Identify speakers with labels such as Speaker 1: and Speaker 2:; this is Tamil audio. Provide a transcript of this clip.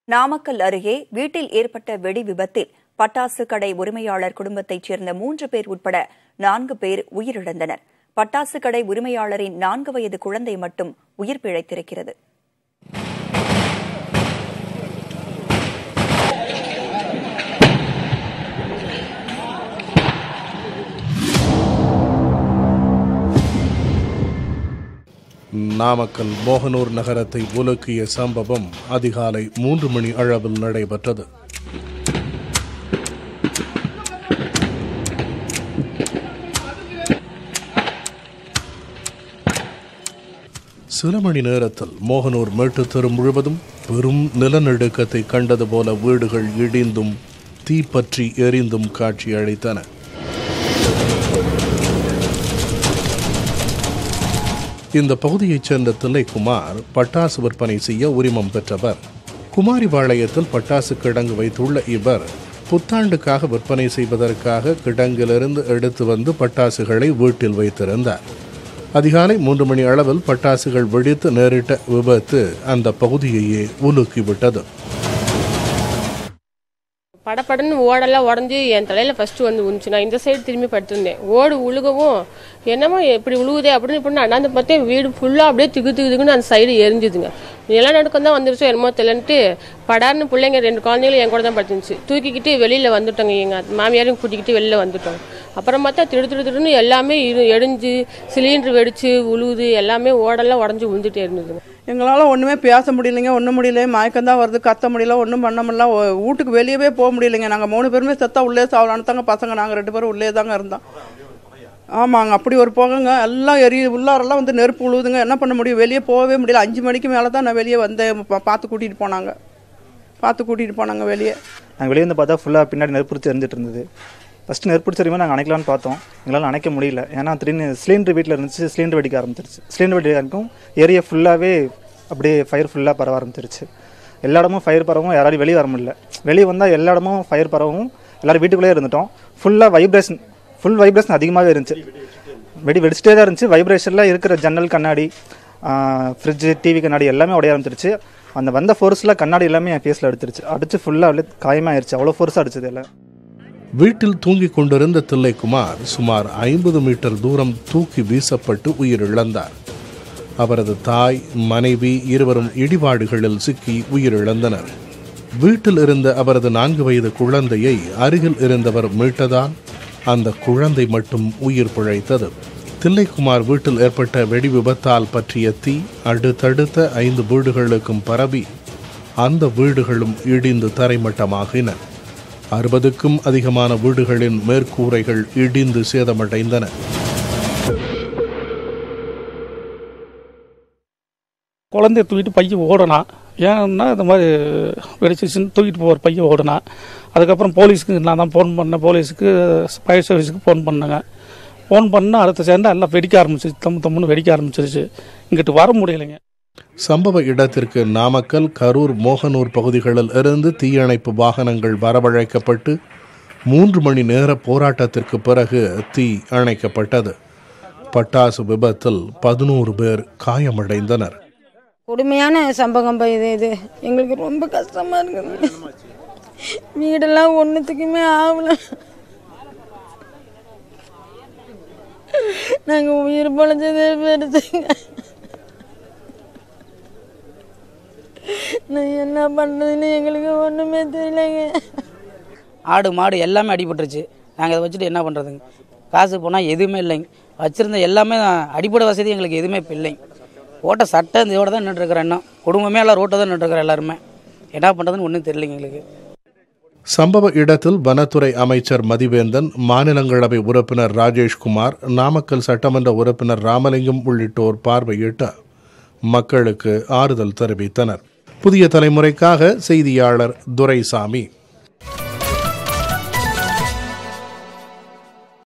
Speaker 1: நாமக்கல் அருகே வீட்டில் ஏற்பட்ட வெடி விபத்தில் பட்டாசு கடை உரிமையாளர் குடும்பத்தைச் சேர்ந்த மூன்று பேர் உட்பட நான்கு பேர் உயிரிழந்தனர் பட்டாசு கடை உரிமையாளரின் நான்கு வயது குழந்தை மட்டும் உயிர் பிழைத்திருக்கிறது
Speaker 2: நாமக்கல் மோகனூர் நகரத்தை உலுக்கிய சம்பவம் அதிகாலை மூன்று மணி அளவில் நடைபெற்றது சில மணி நேரத்தில் மோகனூர் மேட்டுத் தெரு முழுவதும் பெரும் நிலநடுக்கத்தை கண்டது போல வீடுகள் இடிந்தும் தீப்பற்றி எரிந்தும் காட்சியளித்தன இந்த பகுதியைச் சேர்ந்த தில்லைக்குமார் பட்டாசு விற்பனை செய்ய உரிமம் பெற்றவர் குமாரிபாளையத்தில் பட்டாசு கிடங்கு வைத்துள்ள இவர் புத்தாண்டுக்காக விற்பனை செய்வதற்காக கிடங்கிலிருந்து எடுத்து வந்து பட்டாசுகளை வீட்டில் வைத்திருந்தார் அதிகாலை மூன்று மணி அளவில் பட்டாசுகள் வெடித்து நேரிட்ட விபத்து அந்த பகுதியையே உலுக்கிவிட்டது
Speaker 3: படபடன்னு ஓடெல்லாம் உடஞ்சி என் தலையில் ஃபஸ்ட்டு வந்து உந்துச்சு நான் இந்த சைடு திரும்பி படுத்திருந்தேன் ஓடு உழுகவும் என்னமோ இப்படி உழுகுதே அப்படின்னு இப்படி நான் அண்ணாந்து பார்த்தேன் வீடு ஃபுல்லாக அப்படியே திகு திகு திகுன்னு அந்த சைடு எரிஞ்சுதுங்க நிலநடுக்கம் தான் வந்துருச்சோ என்னமோ தெரியலன்ட்டு படார்னு பிள்ளைங்க ரெண்டு குழந்தைங்களும் என் கூட தான் படுத்துருந்துச்சு தூக்கிக்கிட்டு வெளியில் வந்துட்டோங்க எங்கள் மாமியாரையும் கூட்டிக்கிட்டு வெளியில் வந்துட்டோம் அப்புறம் பார்த்தா திடு திடு திடுன்னு எல்லாமே இரு- எரிஞ்சு சிலிண்டர் வெடிச்சு உழுவுது எல்லாமே ஓடெல்லாம் உடஞ்சி உழுந்துட்டே இருந்ததுங்க
Speaker 4: எங்களால் ஒன்றுமே பேச முடியலைங்க ஒன்றும் முடியல மயக்கம் தான் வருது கத்த முடியல ஒன்றும் பண்ண முடியல ஒ- வீட்டுக்கு வெளியவே போக முடியலைங்க நாங்கள் மூணு பேருமே செத்தா உள்ளே சாவலான்னு தாங்க பசங்க நாங்கள் ரெண்டு பேரும் உள்ளே தாங்க இருந்தோம் ஆமாங்க அப்படி ஒரு போகங்க எல்லாம் எரி உள்ளாரெல்லாம் வந்து நெருப்பு உழுவுதுங்க என்ன பண்ண முடியும் வெளியே போகவே முடியல அஞ்சு மணிக்கு மேலே தான் நான் வெளியே வந்தேன் பா- பார்த்து கூட்டிகிட்டு போனாங்க பார்த்து கூட்டிகிட்டு போனாங்க வெளியே
Speaker 5: நாங்கள் வெளியே வந்து பார்த்தா ஃபுல்லாக பின்னாடி நெருப்புடிச்சு எரிஞ்சிட்டு இருந்தது ஃபஸ்ட்டு நெருப்புடிச்ச வரைக்கும் நாங்கள் அணைக்கலாம்னு பார்த்தோம் எங்களால் அணைக்க முடியல ஏன்னா திடீர்னு சிலிண்டர் வீட்டில் இருந்துச்சு சிலிண்டர் வெடிக்க ஆரம்பிச்சிருச்சு சிலிண்டர் வெடிக்க இருக்கும் ஏரியா ஃபுல்லாகவே அப்படியே ஃபயர் ஃபுல்லாக பரவ ஆரம்பிச்சிருச்சு எல்லா இடமும் ஃபயர் பரவும் யாராலையும் வெளியே வர முடியல வெளியே வந்தால் எல்லா இடமும் ஃபயர் பரவும் எல்லாரும் வீட்டுக்குள்ளேயே இருந்துட்டோம் ஃபுல்லாக வைப்ரேஷன் ஃபுல் வைப்ரேஷன் அதிகமாகவே இருந்துச்சு வெடி வெடிச்சிட்டே தான் இருந்துச்சு வைப்ரேஷனில் இருக்கிற ஜன்னல் கண்ணாடி ஃப்ரிட்ஜு டிவி கண்ணாடி எல்லாமே உடைய ஆரம்பிச்சிருச்சு அந்த வந்த ஃபோர்ஸில் கண்ணாடி எல்லாமே என் ஃபேஸில் அடிச்சிருச்சு அடிச்சு ஃபுல்லாக அப்படியே காயமாயிருச்சு அவ்வளோ ஃபோர்ஸாக அடிச்சது எல்லாம்
Speaker 2: வீட்டில் தூங்கிக் கொண்டிருந்த தில்லைக்குமார் சுமார் ஐம்பது மீட்டர் தூரம் தூக்கி வீசப்பட்டு உயிரிழந்தார் அவரது தாய் மனைவி இருவரும் இடிபாடுகளில் சிக்கி உயிரிழந்தனர் வீட்டில் இருந்த அவரது நான்கு வயது குழந்தையை அருகில் இருந்தவர் மீட்டதால் அந்த குழந்தை மட்டும் உயிர் பிழைத்தது தில்லைக்குமார் வீட்டில் ஏற்பட்ட வெடி விபத்தால் பற்றிய தீ அடுத்தடுத்த ஐந்து வீடுகளுக்கும் பரவி அந்த வீடுகளும் இடிந்து தரைமட்டமாகின அறுபதுக்கும் அதிகமான வீடுகளின் மேற்கூரைகள் இடிந்து சேதமடைந்தன
Speaker 6: குழந்தைய தூக்கிட்டு பையன் ஓடனான் ஏன்னா இந்த மாதிரி வெடிச்சிச்சுன்னு தூக்கிட்டு போகிற பையன் ஓடனான் அதுக்கப்புறம் போலீஸுக்கு நான் தான் ஃபோன் பண்ணேன் போலீஸுக்கு ஃபயர் சர்வீஸுக்கு ஃபோன் பண்ணேங்க ஃபோன் பண்ணால் அடுத்த சேர்ந்து எல்லாம் வெடிக்க ஆரம்பிச்சிருச்சு தம்மு தம்முன்னு வெடிக்க ஆரம்பிச்சிருச்சு இங்கிட்டு வர முடியலைங்க
Speaker 2: சம்பவ இடத்திற்கு நாமக்கல் கரூர் மோகனூர் பகுதிகளில் இருந்து தீயணைப்பு வாகனங்கள் வரவழைக்கப்பட்டு மூன்று மணி நேர போராட்டத்திற்கு பிறகு தீ அணைக்கப்பட்டது பட்டாசு விபத்தில் பதினோரு பேர் காயமடைந்தனர்
Speaker 7: கொடுமையான சம்பவம் பா இது இது எங்களுக்கு ரொம்ப கஷ்டமா இருக்குது வீடெல்லாம் ஒன்றுத்துக்குமே ஆகல நாங்கள் உயிர் பொழைச்சதே பெருசுங்க நான் என்ன பண்ணுறதுன்னு எங்களுக்கு ஒன்றுமே தெரியலைங்க
Speaker 8: ஆடு மாடு எல்லாமே அடிபட்டுருச்சு நாங்கள் அதை வச்சுட்டு என்ன பண்ணுறதுங்க காசு போனால் எதுவுமே இல்லைங்க வச்சுருந்த எல்லாமே அடிப்படை வசதி எங்களுக்கு எதுவுமே இப்போ இல்லைங்க ஓட்ட சட்டை இந்த இதோட தான் நின்றுருக்குறேன் இன்னும் குடும்பமே எல்லாம் ரோட்டை தான் நின்றுருக்குறோம் எல்லாருமே என்ன பண்ணுறதுன்னு ஒன்றும் தெரியலைங்க எங்களுக்கு
Speaker 2: சம்பவ இடத்தில் வனத்துறை அமைச்சர் மதிவேந்தன் மாநிலங்களவை உறுப்பினர் ராஜேஷ்குமார் நாமக்கல் சட்டமன்ற உறுப்பினர் ராமலிங்கம் உள்ளிட்டோர் பார்வையிட்டு மக்களுக்கு ஆறுதல் தெரிவித்தனர் புதிய தலைமுறைக்காக செய்தியாளர் துரைசாமி